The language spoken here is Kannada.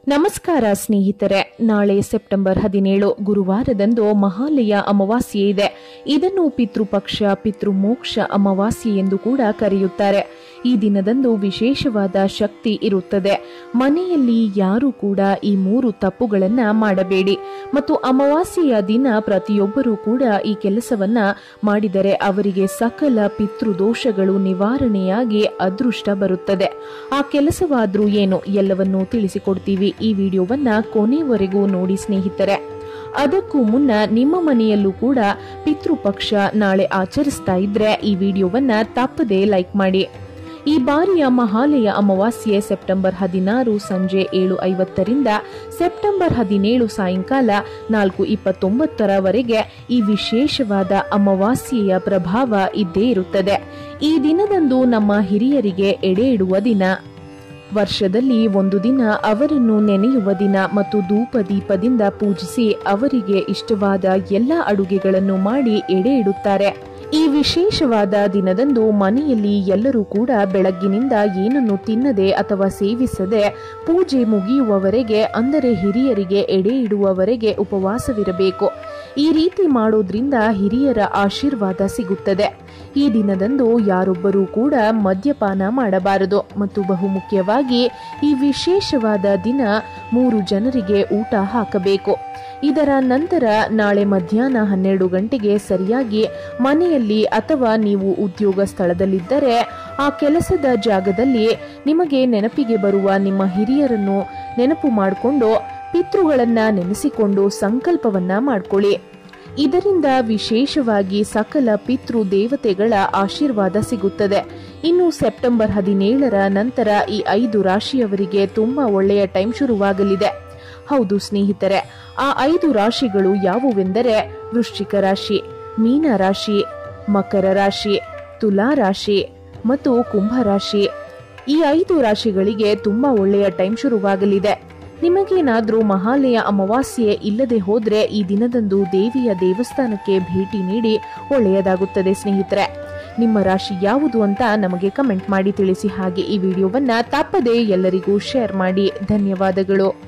ನಮಸ್ಕಾರ ಸ್ನೇಹಿತರೆ ನಾಳೆ ಸೆಪ್ಟೆಂಬರ್ ಹದಿನೇಳು ಗುರುವಾರದಂದು ಮಹಾಲಯ ಅಮಾವಾಸ್ಯೆ ಇದೆ ಇದನ್ನು ಪಿತೃಪಕ್ಷ ಪಿತೃಮೋಕ್ಷ ಅಮಾವಾಸ್ಯೆ ಎಂದು ಕೂಡ ಕರೆಯುತ್ತಾರೆ ಈ ದಿನದಂದು ವಿಶೇಷವಾದ ಶಕ್ತಿ ಇರುತ್ತದೆ ಮನೆಯಲ್ಲಿ ಯಾರು ಕೂಡ ಈ ಮೂರು ತಪ್ಪುಗಳನ್ನ ಮಾಡಬೇಡಿ ಮತ್ತು ಅಮಾವಾಸ್ಯೆಯ ದಿನ ಪ್ರತಿಯೊಬ್ಬರೂ ಕೂಡ ಈ ಕೆಲಸವನ್ನ ಮಾಡಿದರೆ ಅವರಿಗೆ ಸಕಲ ಪಿತೃದೋಷಗಳು ನಿವಾರಣೆಯಾಗಿ ಅದೃಷ್ಟ ಬರುತ್ತದೆ ಆ ಕೆಲಸವಾದ್ರೂ ಏನು ಎಲ್ಲವನ್ನೂ ತಿಳಿಸಿಕೊಡ್ತೀವಿ ಈ ವಿಡಿಯೋವನ್ನ ಕೊನೆವರೆಗೂ ನೋಡಿ ಸ್ನೇಹಿತರೆ ಅದಕ್ಕೂ ಮುನ್ನ ನಿಮ್ಮ ಮನೆಯಲ್ಲೂ ಕೂಡ ಪಿತೃಪಕ್ಷ ನಾಳೆ ಆಚರಿಸ್ತಾ ಇದ್ರೆ ಈ ವಿಡಿಯೋವನ್ನ ತಪ್ಪದೇ ಲೈಕ್ ಮಾಡಿ ಈ ಬಾರಿಯ ಮಹಾಲಯ ಅಮಾವಾಸ್ಯೆ ಸೆಪ್ಟೆಂಬರ್ ಹದಿನಾರು ಸಂಜೆ ಏಳು ಐವತ್ತರಿಂದ ಸೆಪ್ಟೆಂಬರ್ ಹದಿನೇಳು ಸಾಯಂಕಾಲ ನಾಲ್ಕು ಇಪ್ಪತ್ತೊಂಬತ್ತರವರೆಗೆ ಈ ವಿಶೇಷವಾದ ಅಮಾವಾಸ್ಯೆಯ ಪ್ರಭಾವ ಇದ್ದೇ ಇರುತ್ತದೆ ಈ ದಿನದಂದು ನಮ್ಮ ಹಿರಿಯರಿಗೆ ಎಡೆ ಇಡುವ ದಿನ ವರ್ಷದಲ್ಲಿ ಒಂದು ದಿನ ಅವರನ್ನು ನೆನೆಯುವ ದಿನ ಮತ್ತು ಧೂಪ ದೀಪದಿಂದ ಪೂಜಿಸಿ ಅವರಿಗೆ ಇಷ್ಟವಾದ ಎಲ್ಲ ಅಡುಗೆಗಳನ್ನು ಮಾಡಿ ಎಡೆ ಇಡುತ್ತಾರೆ ಈ ವಿಶೇಷವಾದ ದಿನದಂದು ಮನೆಯಲ್ಲಿ ಎಲ್ಲರೂ ಕೂಡ ಬೆಳಗ್ಗಿನಿಂದ ಏನನ್ನು ತಿನ್ನದೆ ಅಥವಾ ಸೇವಿಸದೆ ಪೂಜೆ ಮುಗಿಯುವವರೆಗೆ ಅಂದರೆ ಹಿರಿಯರಿಗೆ ಎಡೆ ಇಡುವವರೆಗೆ ಉಪವಾಸವಿರಬೇಕು ಈ ರೀತಿ ಮಾಡೋದ್ರಿಂದ ಹಿರಿಯರ ಆಶೀರ್ವಾದ ಸಿಗುತ್ತದೆ ಈ ದಿನದಂದು ಯಾರೊಬ್ಬರೂ ಕೂಡ ಮದ್ಯಪಾನ ಮಾಡಬಾರದು ಮತ್ತು ಬಹುಮುಖ್ಯವಾಗಿ ಈ ವಿಶೇಷವಾದ ದಿನ ಮೂರು ಜನರಿಗೆ ಊಟ ಹಾಕಬೇಕು ಇದರ ನಂತರ ನಾಳೆ ಮಧ್ಯಾಹ್ನ ಹನ್ನೆರಡು ಗಂಟೆಗೆ ಸರಿಯಾಗಿ ಮನೆಯಲ್ಲಿ ಅಥವಾ ನೀವು ಉದ್ಯೋಗ ಸ್ಥಳದಲ್ಲಿದ್ದರೆ ಆ ಕೆಲಸದ ಜಾಗದಲ್ಲಿ ನಿಮಗೆ ನೆನಪಿಗೆ ಬರುವ ನಿಮ್ಮ ಹಿರಿಯರನ್ನು ನೆನಪು ಮಾಡಿಕೊಂಡು ಪಿತೃಗಳನ್ನ ನೆನೆಸಿಕೊಂಡು ಸಂಕಲ್ಪವನ್ನ ಮಾಡ್ಕೊಳ್ಳಿ ಇದರಿಂದ ವಿಶೇಷವಾಗಿ ಸಕಲ ಪಿತೃ ದೇವತೆಗಳ ಆಶೀರ್ವಾದ ಸಿಗುತ್ತದೆ ಇನ್ನು ಸೆಪ್ಟೆಂಬರ್ ಹದಿನೇಳರ ನಂತರ ಈ ಐದು ರಾಶಿಯವರಿಗೆ ತುಂಬಾ ಒಳ್ಳೆಯ ಟೈಮ್ ಶುರುವಾಗಲಿದೆ ಹೌದು ಸ್ನೇಹಿತರೆ ಆ ಐದು ರಾಶಿಗಳು ಯಾವುವೆಂದರೆ ವೃಶ್ಚಿಕ ರಾಶಿ ಮೀನ ರಾಶಿ ಮಕರ ರಾಶಿ ತುಲಾ ರಾಶಿ ಮತ್ತು ಕುಂಭ ರಾಶಿ ಈ ಐದು ರಾಶಿಗಳಿಗೆ ತುಂಬಾ ಒಳ್ಳೆಯ ಟೈಮ್ ಶುರುವಾಗಲಿದೆ ನಿಮಗೇನಾದ್ರೂ ಮಹಾಲಯ ಅಮಾವಾಸ್ಯೆ ಇಲ್ಲದೆ ಹೋದ್ರೆ ಈ ದಿನದಂದು ದೇವಿಯ ದೇವಸ್ಥಾನಕ್ಕೆ ಭೇಟಿ ನೀಡಿ ಒಳ್ಳೆಯದಾಗುತ್ತದೆ ಸ್ನೇಹಿತರೆ ನಿಮ್ಮ ರಾಶಿ ಯಾವುದು ಅಂತ ನಮಗೆ ಕಮೆಂಟ್ ಮಾಡಿ ತಿಳಿಸಿ ಹಾಗೆ ಈ ವಿಡಿಯೋವನ್ನ ತಪ್ಪದೇ ಎಲ್ಲರಿಗೂ ಶೇರ್ ಮಾಡಿ ಧನ್ಯವಾದಗಳು